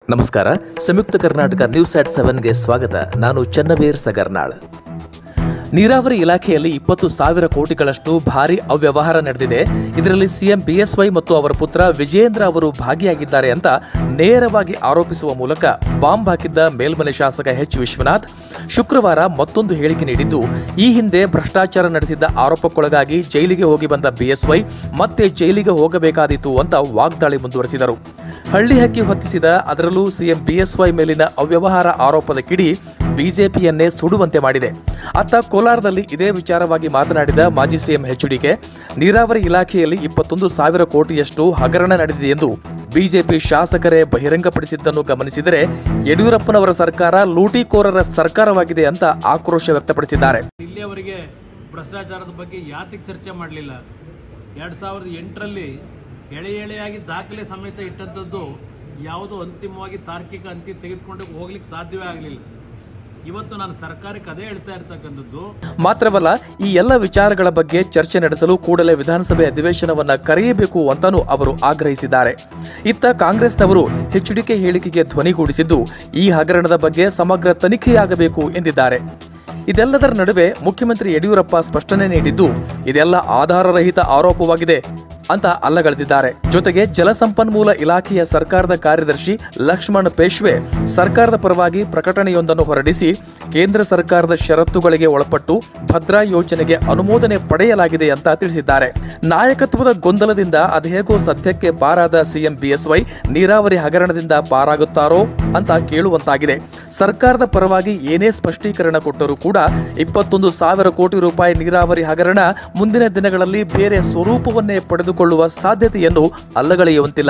ನಮಸ್ಕಾರ ಸಂಯುಕ್ತ ಕರ್ನಾಟಕ ನ್ಯೂಸ್ ಆಟ್ ಸೆವೆನ್ಗೆ ಸ್ವಾಗತ ನಾನು ಚನ್ನವೀರ್ ಸಗರ್ನಾಳ್ ನೀರಾವರಿ ಇಲಾಖೆಯಲ್ಲಿ ಇಪ್ಪತ್ತು ಸಾವಿರ ಕೋಟಿಗಳಷ್ಟು ಭಾರಿ ಅವ್ಯವಹಾರ ನಡೆದಿದೆ ಇದರಲ್ಲಿ ಸಿಎಂ ಬಿಎಸ್ವೈ ಮತ್ತು ಅವರ ಪುತ್ರ ವಿಜಯೇಂದ್ರ ಅವರು ಭಾಗಿಯಾಗಿದ್ದಾರೆ ಅಂತ ನೇರವಾಗಿ ಆರೋಪಿಸುವ ಮೂಲಕ ಬಾಂಬ್ ಹಾಕಿದ್ದ ಮೇಲ್ಮನೆ ಶಾಸಕ ಎಚ್ ವಿಶ್ವನಾಥ್ ಶುಕ್ರವಾರ ಮತ್ತೊಂದು ಹೇಳಿಕೆ ನೀಡಿದ್ದು ಈ ಹಿಂದೆ ಭ್ರಷ್ಟಾಚಾರ ನಡೆಸಿದ್ದ ಆರೋಪಕ್ಕೊಳಗಾಗಿ ಜೈಲಿಗೆ ಹೋಗಿ ಬಂದ ಬಿಎಸ್ವೈ ಮತ್ತೆ ಜೈಲಿಗೆ ಹೋಗಬೇಕಾದೀತು ಅಂತ ವಾಗ್ದಾಳಿ ಮುಂದುವರೆಸಿದರು ಹಳ್ಳಿ ಹಕ್ಕಿ ಹೊತ್ತಿಸಿದ ಅದರಲ್ಲೂ ಸಿಎಂ ಬಿಎಸ್ವೈ ಮೇಲಿನ ಅವ್ಯವಹಾರ ಆರೋಪದ ಕಿಡಿ ಬಿಜೆಪಿಯನ್ನೇ ಸುಡುವಂತೆ ಮಾಡಿದೆ ಅತ್ತ ಕೋಲಾರದಲ್ಲಿ ಇದೇ ವಿಚಾರವಾಗಿ ಮಾತನಾಡಿದ ಮಾಜಿ ಸಿಎಂ ಎಚ್ಡಿಕೆ ನೀರಾವರಿ ಇಲಾಖೆಯಲ್ಲಿ ಇಪ್ಪತ್ತೊಂದು ಸಾವಿರ ಕೋಟಿಯಷ್ಟು ಹಗರಣ ನಡೆದಿದೆ ಎಂದು ಬಿಜೆಪಿ ಶಾಸಕರೇ ಬಹಿರಂಗಪಡಿಸಿದ್ದನ್ನು ಗಮನಿಸಿದರೆ ಯಡಿಯೂರಪ್ಪನವರ ಸರ್ಕಾರ ಲೂಟಿಕೋರರ ಸರ್ಕಾರವಾಗಿದೆ ಅಂತ ಆಕ್ರೋಶ ವ್ಯಕ್ತಪಡಿಸಿದ್ದಾರೆ ಇಲ್ಲಿಯವರೆಗೆ ಭ್ರಷ್ಟಾಚಾರದ ಬಗ್ಗೆ ಯಾತಕ್ಕೆ ಚರ್ಚೆ ಮಾಡಲಿಲ್ಲ ಎರಡು ಸಾವಿರದ ಎಂಟರಲ್ಲಿ ಎಳೆ ಎಳೆಯಾಗಿ ದಾಖಲೆ ಸಮೇತ ಇಟ್ಟಂಥದ್ದು ಯಾವುದೋ ಅಂತಿಮವಾಗಿ ತಾರ್ಕಿಕ ಅಂತಿ ತೆಗೆದುಕೊಂಡು ಹೋಗ್ಲಿಕ್ಕೆ ಸಾಧ್ಯವೇ ಆಗಲಿಲ್ಲ ಇವತ್ತು ನಾನು ಸರ್ಕಾರಕ್ಕೆ ಅದೇ ಹೇಳ್ತಾ ಇರ್ತಕ್ಕಂಥದ್ದು ಮಾತ್ರವಲ್ಲ ಈ ಎಲ್ಲ ವಿಚಾರಗಳ ಬಗ್ಗೆ ಚರ್ಚೆ ನಡೆಸಲು ಕೂಡಲೇ ವಿಧಾನಸಭೆ ಅಧಿವೇಶನವನ್ನ ಕರೆಯಬೇಕು ಅಂತಾನೂ ಅವರು ಆಗ್ರಹಿಸಿದ್ದಾರೆ ಇತ್ತ ಕಾಂಗ್ರೆಸ್ನವರು ಎಚ್ಡಿಕೆ ಹೇಳಿಕೆಗೆ ಧ್ವನಿಗೂಡಿಸಿದ್ದು ಈ ಹಗರಣದ ಬಗ್ಗೆ ಸಮಗ್ರ ತನಿಖೆಯಾಗಬೇಕು ಎಂದಿದ್ದಾರೆ ಇದೆಲ್ಲದರ ನಡುವೆ ಮುಖ್ಯಮಂತ್ರಿ ಯಡಿಯೂರಪ್ಪ ಸ್ಪಷ್ಟನೆ ನೀಡಿದ್ದು ಇದೆಲ್ಲ ಆಧಾರರಹಿತ ಆರೋಪವಾಗಿದೆ ಅಂತ ಅಲ್ಲಗಳೆದಿದ್ದಾರೆ ಜೊತೆಗೆ ಜಲಸಂಪನ್ಮೂಲ ಇಲಾಖೆಯ ಸರ್ಕಾರದ ಕಾರ್ಯದರ್ಶಿ ಲಕ್ಷ್ಮಣ್ ಪೇಶ್ವೆ ಸರ್ಕಾರದ ಪರವಾಗಿ ಪ್ರಕಟಣೆಯೊಂದನ್ನು ಹೊರಡಿಸಿ ಕೇಂದ್ರ ಸರ್ಕಾರದ ಷರತ್ತುಗಳಿಗೆ ಒಳಪಟ್ಟು ಭದ್ರಾ ಯೋಜನೆಗೆ ಅನುಮೋದನೆ ಪಡೆಯಲಾಗಿದೆ ಅಂತ ತಿಳಿಸಿದ್ದಾರೆ ನಾಯಕತ್ವದ ಗೊಂದಲದಿಂದ ಅದೇಗೋ ಸದ್ಯಕ್ಕೆ ಪಾರಾದ ಸಿಎಂ ಬಿಎಸ್ವೈ ನೀರಾವರಿ ಹಗರಣದಿಂದ ಪಾರಾಗುತ್ತಾರೋ ಅಂತ ಕೇಳುವಂತಾಗಿದೆ ಸರ್ಕಾರದ ಪರವಾಗಿ ಏನೇ ಸ್ಪಷ್ಟೀಕರಣ ಕೊಟ್ಟರೂ ಕೂಡ ಇಪ್ಪತ್ತೊಂದು ಸಾವಿರ ಕೋಟಿ ರೂಪಾಯಿ ನೀರಾವರಿ ಹಗರಣ ಮುಂದಿನ ದಿನಗಳಲ್ಲಿ ಬೇರೆ ಸ್ವರೂಪವನ್ನೇ ಪಡೆದುಕೊಳ್ಳುವ ಸಾಧ್ಯತೆಯನ್ನು ಅಲ್ಲಗಳೆಯುವಂತಿಲ್ಲ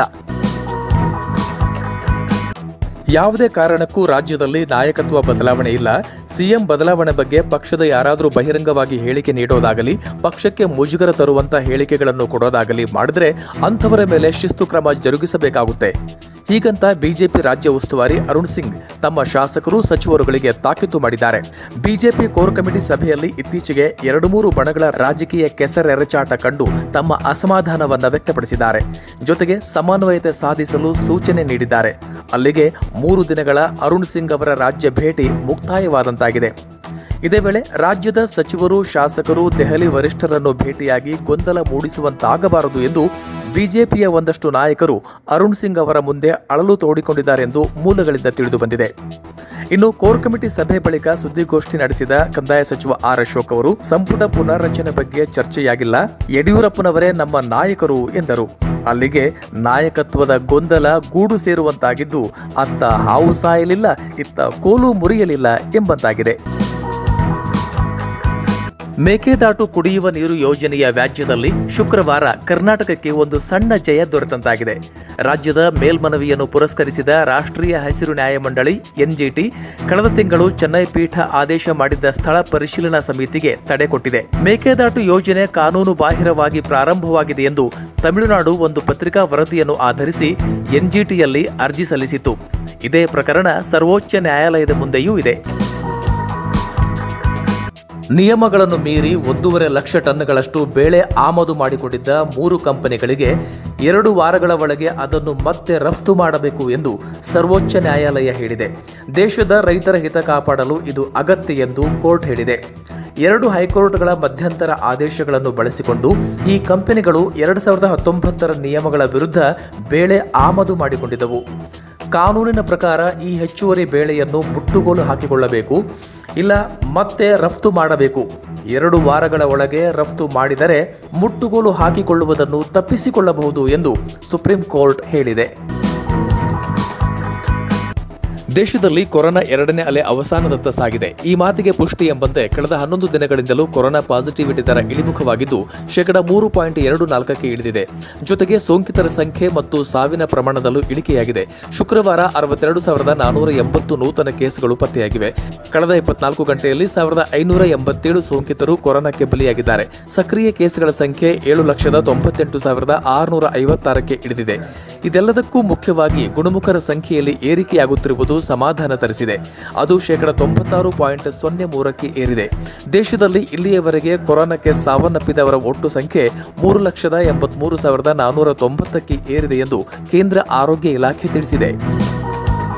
ಯಾವುದೇ ಕಾರಣಕ್ಕೂ ರಾಜ್ಯದಲ್ಲಿ ನಾಯಕತ್ವ ಬದಲಾವಣೆ ಇಲ್ಲ ಸಿಎಂ ಬದಲಾವಣೆ ಬಗ್ಗೆ ಪಕ್ಷದ ಯಾರಾದರೂ ಬಹಿರಂಗವಾಗಿ ಹೇಳಿಕೆ ನೀಡೋದಾಗಲಿ ಪಕ್ಷಕ್ಕೆ ಮುಜುಗರ ತರುವಂತ ಹೇಳಿಕೆಗಳನ್ನು ಕೊಡೋದಾಗಲಿ ಮಾಡಿದ್ರೆ ಅಂಥವರ ಮೇಲೆ ಶಿಸ್ತು ಕ್ರಮ ಜರುಗಿಸಬೇಕಾಗುತ್ತೆ ಹೀಗಂತ ಬಿಜೆಪಿ ರಾಜ್ಯ ಉಸ್ತುವಾರಿ ಅರುಣ್ ಸಿಂಗ್ ತಮ್ಮ ಶಾಸಕರು ಸಚಿವರುಗಳಿಗೆ ತಾಕೀತು ಮಾಡಿದ್ದಾರೆ ಬಿಜೆಪಿ ಕೋರ್ ಕಮಿಟಿ ಸಭೆಯಲ್ಲಿ ಇತ್ತೀಚೆಗೆ ಎರಡು ಮೂರು ಬಣಗಳ ರಾಜಕೀಯ ಕೆಸರೆರಚಾಟ ಕಂಡು ತಮ್ಮ ಅಸಮಾಧಾನವನ್ನ ವ್ಯಕ್ತಪಡಿಸಿದ್ದಾರೆ ಜೊತೆಗೆ ಸಮನ್ವಯತೆ ಸಾಧಿಸಲು ಸೂಚನೆ ನೀಡಿದ್ದಾರೆ ಅಲ್ಲಿಗೆ ಮೂರು ದಿನಗಳ ಅರುಣ್ ಸಿಂಗ್ ಅವರ ರಾಜ್ಯ ಭೇಟಿ ಮುಕ್ತಾಯವಾದಂತಾಗಿದೆ ಇದೇ ವೇಳೆ ರಾಜ್ಯದ ಸಚಿವರು ಶಾಸಕರು ದೆಹಲಿ ವರಿಷ್ಠರನ್ನು ಭೇಟಿಯಾಗಿ ಗೊಂದಲ ಮೂಡಿಸುವಂತಾಗಬಾರದು ಎಂದು ಬಿಜೆಪಿಯ ಒಂದಷ್ಟು ನಾಯಕರು ಅರುಣ್ ಸಿಂಗ್ ಅವರ ಮುಂದೆ ಅಳಲು ತೋಡಿಕೊಂಡಿದ್ದಾರೆ ಎಂದು ಮೂಲಗಳಿಂದ ತಿಳಿದು ಬಂದಿದೆ ಇನ್ನು ಕೋರ್ ಕಮಿಟಿ ಸಭೆ ಬಳಿಕ ಸುದ್ದಿಗೋಷ್ಠಿ ನಡೆಸಿದ ಕಂದಾಯ ಸಚಿವ ಆರ್ ಅಶೋಕ್ ಅವರು ಸಂಪುಟ ಪುನರ್ರಚನೆ ಬಗ್ಗೆ ಚರ್ಚೆಯಾಗಿಲ್ಲ ಯಡಿಯೂರಪ್ಪನವರೇ ನಮ್ಮ ನಾಯಕರು ಎಂದರು ಅಲ್ಲಿಗೆ ನಾಯಕತ್ವದ ಗೊಂದಲ ಗೂಡು ಸೇರುವಂತಾಗಿದ್ದು ಅತ್ತ ಹಾವು ಸಾಯಲಿಲ್ಲ ಇತ್ತ ಕೋಲು ಮುರಿಯಲಿಲ್ಲ ಎಂಬಂತಾಗಿದೆ ಮೇಕೆದಾಟು ಕುಡಿಯುವ ನೀರು ಯೋಜನೆಯ ವ್ಯಾಜ್ಯದಲ್ಲಿ ಶುಕ್ರವಾರ ಕರ್ನಾಟಕಕ್ಕೆ ಒಂದು ಸಣ್ಣ ಜಯ ದೊರೆತಂತಾಗಿದೆ ರಾಜ್ಯದ ಮೇಲ್ಮನವಿಯನ್ನು ಪುರಸ್ಕರಿಸಿದ ರಾಷ್ಟ್ರೀಯ ಹಸಿರು ನ್ಯಾಯಮಂಡಳಿ ಎನ್ಜಿಟಿ ಕಳೆದ ತಿಂಗಳು ಚೆನ್ನೈ ಪೀಠ ಆದೇಶ ಮಾಡಿದ್ದ ಸ್ಥಳ ಪರಿಶೀಲನಾ ಸಮಿತಿಗೆ ತಡೆ ಕೊಟ್ಟಿದೆ ಮೇಕೆದಾಟು ಯೋಜನೆ ಕಾನೂನು ಬಾಹಿರವಾಗಿ ಪ್ರಾರಂಭವಾಗಿದೆ ಎಂದು ತಮಿಳುನಾಡು ಒಂದು ಪತ್ರಿಕಾ ವರದಿಯನ್ನು ಆಧರಿಸಿ ಎನ್ಜಿಟಿಯಲ್ಲಿ ಅರ್ಜಿ ಸಲ್ಲಿಸಿತು ಇದೇ ಪ್ರಕರಣ ಸರ್ವೋಚ್ಚ ನ್ಯಾಯಾಲಯದ ಮುಂದೆಯೂ ಇದೆ ನಿಯಮಗಳನ್ನು ಮೀರಿ ಒಂದೂವರೆ ಲಕ್ಷ ಟನ್ಗಳಷ್ಟು ಬೇಳೆ ಆಮದು ಮಾಡಿಕೊಂಡಿದ್ದ ಮೂರು ಕಂಪನಿಗಳಿಗೆ ಎರಡು ವಾರಗಳ ಒಳಗೆ ಅದನ್ನು ಮತ್ತೆ ರಫ್ತು ಮಾಡಬೇಕು ಎಂದು ಸರ್ವೋಚ್ಚ ನ್ಯಾಯಾಲಯ ಹೇಳಿದೆ ದೇಶದ ರೈತರ ಹಿತ ಕಾಪಾಡಲು ಇದು ಅಗತ್ಯ ಎಂದು ಕೋರ್ಟ್ ಹೇಳಿದೆ ಎರಡು ಹೈಕೋರ್ಟ್ಗಳ ಮಧ್ಯಂತರ ಆದೇಶಗಳನ್ನು ಬಳಸಿಕೊಂಡು ಈ ಕಂಪನಿಗಳು ಎರಡು ಸಾವಿರದ ಹತ್ತೊಂಬತ್ತರ ನಿಯಮಗಳ ವಿರುದ್ಧ ಬೇಳೆ ಆಮದು ಮಾಡಿಕೊಂಡಿದ್ದವು ಕಾನೂನಿನ ಪ್ರಕಾರ ಈ ಹೆಚ್ಚುವರಿ ಬೇಳೆಯನ್ನು ಮುಟ್ಟುಗೋಲು ಹಾಕಿಕೊಳ್ಳಬೇಕು ಇಲ್ಲ ಮತ್ತೆ ರಫ್ತು ಮಾಡಬೇಕು ಎರಡು ವಾರಗಳ ಒಳಗೆ ರಫ್ತು ಮಾಡಿದರೆ ಮುಟ್ಟುಗೋಲು ಹಾಕಿಕೊಳ್ಳುವುದನ್ನು ತಪ್ಪಿಸಿಕೊಳ್ಳಬಹುದು ಎಂದು ಸುಪ್ರೀಂ ಕೋರ್ಟ್ ಹೇಳಿದೆ ದೇಶದಲ್ಲಿ ಕೊರೋನಾ ಎರಡನೇ ಅಲೆ ಅವಸಾನದತ್ತ ಸಾಗಿದೆ ಈ ಮಾತಿಗೆ ಪುಷ್ಟಿ ಎಂಬಂತೆ ಕಳೆದ ಹನ್ನೊಂದು ದಿನಗಳಿಂದಲೂ ಕೊರೋನಾ ಪಾಸಿಟಿವಿಟಿ ದರ ಇಳಿಮುಖವಾಗಿದ್ದು ಶೇಕಡ ಮೂರು ಪಾಯಿಂಟ್ ಎರಡು ನಾಲ್ಕಕ್ಕೆ ಇಳಿದಿದೆ ಜೊತೆಗೆ ಸೋಂಕಿತರ ಸಂಖ್ಯೆ ಮತ್ತು ಸಾವಿನ ಪ್ರಮಾಣದಲ್ಲೂ ಇಳಿಕೆಯಾಗಿದೆ ಶುಕ್ರವಾರ ಅರವತ್ತೆರಡು ಸಾವಿರದ ನಾನೂರ ಎಂಬತ್ತು ನೂತನ ಕೇಸ್ಗಳು ಪತ್ತೆಯಾಗಿವೆ ಕಳೆದ ಇಪ್ಪತ್ನಾಲ್ಕು ಗಂಟೆಯಲ್ಲಿ ಸಾವಿರದ ಐನೂರ ಎಂಬತ್ತೇಳು ಸೋಂಕಿತರು ಕೊರೋನಾಕ್ಕೆ ಬಲಿಯಾಗಿದ್ದಾರೆ ಸಕ್ರಿಯ ಕೇಸ್ಗಳ ಸಂಖ್ಯೆ ಏಳು ಲಕ್ಷದ ತೊಂಬತ್ತೆಂಟು ಸಾವಿರದ ಆರುನೂರ ಐವತ್ತಾರಕ್ಕೆ ಇಳಿದಿದೆ ಇದೆಲ್ಲದಕ್ಕೂ ಮುಖ್ಯವಾಗಿ ಗುಣಮುಖರ ಸಂಖ್ಯೆಯಲ್ಲಿ ಏರಿಕೆಯಾಗುತ್ತಿರುವುದು ಸಮಾಧಾನ ತರಿಸಿದೆ ಅದು ಶೇಕಡ ತೊಂಬತ್ತಾರು ಪಾಯಿಂಟ್ ಸೊನ್ನೆ ಮೂರಕ್ಕೆ ಏರಿದೆ ದೇಶದಲ್ಲಿ ಇಲ್ಲಿಯವರೆಗೆ ಕೊರೋನಾಕ್ಕೆ ಸಾವನ್ನಪ್ಪಿದವರ ಒಟ್ಟು ಸಂಖ್ಯೆ ಮೂರು ಲಕ್ಷದ ಎಂಬತ್ಮೂರು ಸಾವಿರದ ನಾನೂರ ತೊಂಬತ್ತಕ್ಕೆ ಏರಿದೆ ಎಂದು ಕೇಂದ್ರ ಆರೋಗ್ಯ ಇಲಾಖೆ ತಿಳಿಸಿದೆ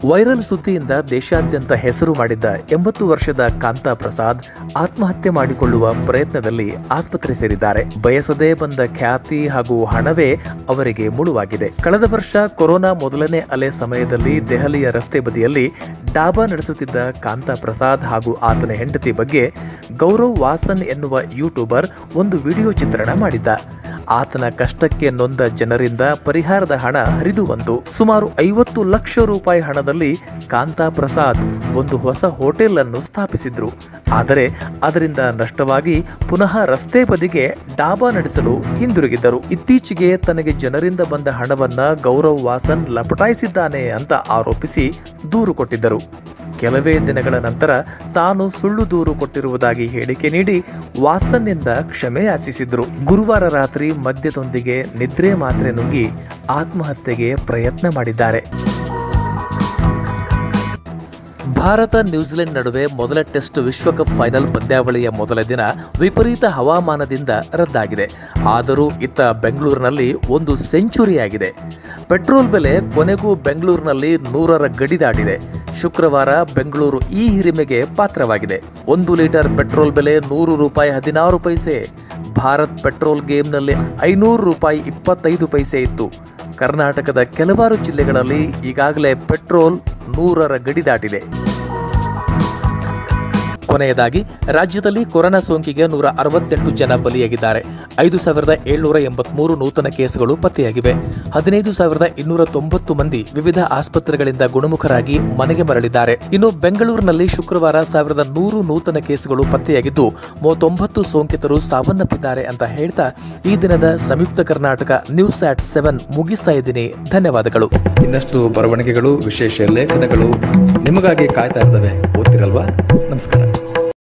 ವೈರಲ್ ಸುದ್ದಿಯಿಂದ ದೇಶಾದ್ಯಂತ ಹೆಸರು ಮಾಡಿದ್ದ ಎಂಬತ್ತು ವರ್ಷದ ಕಾಂತಾ ಪ್ರಸಾದ್ ಆತ್ಮಹತ್ಯೆ ಮಾಡಿಕೊಳ್ಳುವ ಪ್ರಯತ್ನದಲ್ಲಿ ಆಸ್ಪತ್ರೆ ಸೇರಿದ್ದಾರೆ ಬಯಸದೇ ಬಂದ ಖ್ಯಾತಿ ಹಾಗೂ ಹಣವೇ ಅವರಿಗೆ ಮುಳುವಾಗಿದೆ ಕಳೆದ ವರ್ಷ ಕೊರೋನಾ ಮೊದಲನೇ ಅಲೆ ಸಮಯದಲ್ಲಿ ದೆಹಲಿಯ ರಸ್ತೆ ಬದಿಯಲ್ಲಿ ಡಾಬಾ ನಡೆಸುತ್ತಿದ್ದ ಕಾಂತಾ ಪ್ರಸಾದ್ ಹಾಗೂ ಆತನ ಹೆಂಡತಿ ಬಗ್ಗೆ ಗೌರವ್ ವಾಸನ್ ಎನ್ನುವ ಯೂಟ್ಯೂಬರ್ ಒಂದು ವಿಡಿಯೋ ಚಿತ್ರಣ ಮಾಡಿದ್ದ ಆತನ ಕಷ್ಟಕ್ಕೆ ನೊಂದ ಜನರಿಂದ ಪರಿಹಾರದ ಹಣ ಹರಿದು ಬಂತು ಸುಮಾರು ಐವತ್ತು ಲಕ್ಷ ರೂಪಾಯಿ ಹಣದಲ್ಲಿ ಕಾಂತಾ ಪ್ರಸಾದ್ ಒಂದು ಹೊಸ ಹೋಟೆಲ್ ಅನ್ನು ಸ್ಥಾಪಿಸಿದ್ರು ಆದರೆ ಅದರಿಂದ ನಷ್ಟವಾಗಿ ಪುನಃ ರಸ್ತೆ ಬದಿಗೆ ಡಾಬಾ ನಡೆಸಲು ಹಿಂದಿರುಗಿದ್ದರು ಇತ್ತೀಚೆಗೆ ತನಗೆ ಜನರಿಂದ ಬಂದ ಹಣವನ್ನ ಗೌರವ್ ವಾಸನ್ ಲಪಟಾಯಿಸಿದ್ದಾನೆ ಅಂತ ಆರೋಪಿಸಿ ದೂರು ಕೊಟ್ಟಿದ್ದರು ಕೆಲವೇ ದಿನಗಳ ನಂತರ ತಾನು ಸುಳ್ಳು ದೂರು ಕೊಟ್ಟಿರುವುದಾಗಿ ಹೇಳಿಕೆ ನೀಡಿ ವಾಸನ್ನಿಂದ ಕ್ಷಮೆ ಯಾಚಿಸಿದ್ರು ಗುರುವಾರ ರಾತ್ರಿ ಮದ್ಯದೊಂದಿಗೆ ನಿದ್ರೆ ಮಾತ್ರೆ ನುಂಗಿ ಆತ್ಮಹತ್ಯೆಗೆ ಪ್ರಯತ್ನ ಮಾಡಿದ್ದಾರೆ ಭಾರತ ನ್ಯೂಜಿಲೆಂಡ್ ನಡುವೆ ಮೊದಲ ಟೆಸ್ಟ್ ವಿಶ್ವಕಪ್ ಫೈನಲ್ ಪಂದ್ಯಾವಳಿಯ ಮೊದಲ ದಿನ ವಿಪರೀತ ಹವಾಮಾನದಿಂದ ರದ್ದಾಗಿದೆ ಆದರೂ ಇತ್ತ ಬೆಂಗಳೂರಿನಲ್ಲಿ ಒಂದು ಸೆಂಚುರಿಯಾಗಿದೆ ಪೆಟ್ರೋಲ್ ಬೆಲೆ ಕೊನೆಗೂ ಬೆಂಗಳೂರಿನಲ್ಲಿ ನೂರರ ಗಡಿ ದಾಟಿದೆ ಶುಕ್ರವಾರ ಬೆಂಗಳೂರು ಈ ಹಿರಿಮೆಗೆ ಪಾತ್ರವಾಗಿದೆ ಒಂದು ಲೀಟರ್ ಪೆಟ್ರೋಲ್ ಬೆಲೆ ನೂರು ರೂಪಾಯಿ ಹದಿನಾರು ಪೈಸೆ ಭಾರತ್ ಪೆಟ್ರೋಲ್ ಗೇಮ್ನಲ್ಲಿ ಐನೂರು ರೂಪಾಯಿ ಇಪ್ಪತ್ತೈದು ಪೈಸೆ ಇತ್ತು ಕರ್ನಾಟಕದ ಕೆಲವಾರು ಜಿಲ್ಲೆಗಳಲ್ಲಿ ಈಗಾಗಲೇ ಪೆಟ್ರೋಲ್ ನೂರರ ಗಡಿ ದಾಟಿದೆ ಕೊನೆಯದಾಗಿ ರಾಜ್ಯದಲ್ಲಿ ಕೊರೋನಾ ಸೋಂಕಿಗೆ ನೂರ ಅರವತ್ತೆಂಟು ಜನ ಬಲಿಯಾಗಿದ್ದಾರೆ ಐದು ಸಾವಿರದ ಏಳ್ನೂರ ಎಂಬತ್ಮೂರು ನೂತನ ಕೇಸುಗಳು ಪತ್ತೆಯಾಗಿವೆ ಹದಿನೈದು ಸಾವಿರದ ಇನ್ನೂರ ತೊಂಬತ್ತು ಮಂದಿ ವಿವಿಧ ಆಸ್ಪತ್ರೆಗಳಿಂದ ಗುಣಮುಖರಾಗಿ ಮನೆಗೆ ಮರಳಿದ್ದಾರೆ ಇನ್ನು ಬೆಂಗಳೂರಿನಲ್ಲಿ ಶುಕ್ರವಾರ ಸಾವಿರದ ನೂರು ನೂತನ ಕೇಸುಗಳು ಪತ್ತೆಯಾಗಿದ್ದು ಮೂವತ್ತೊಂಬತ್ತು ಸೋಂಕಿತರು ಸಾವನ್ನಪ್ಪಿದ್ದಾರೆ ಅಂತ ಹೇಳ್ತಾ ಈ ದಿನದ Samyukta Karnataka news at seven ಮುಗಿಸ್ತಾ ಇದ್ದೀನಿ ಧನ್ಯವಾದಗಳು ಇನ್ನಷ್ಟು ಬರವಣಿಗೆಗಳು ವಿಶೇಷ ಲೇಖನಗಳು ನಿಮಗಾಗಿ ಕಾಯ್ತಾ ಇರ್ತವೆ ಓದ್ತಿರಲ್ವಾ ನಮಸ್ಕಾರ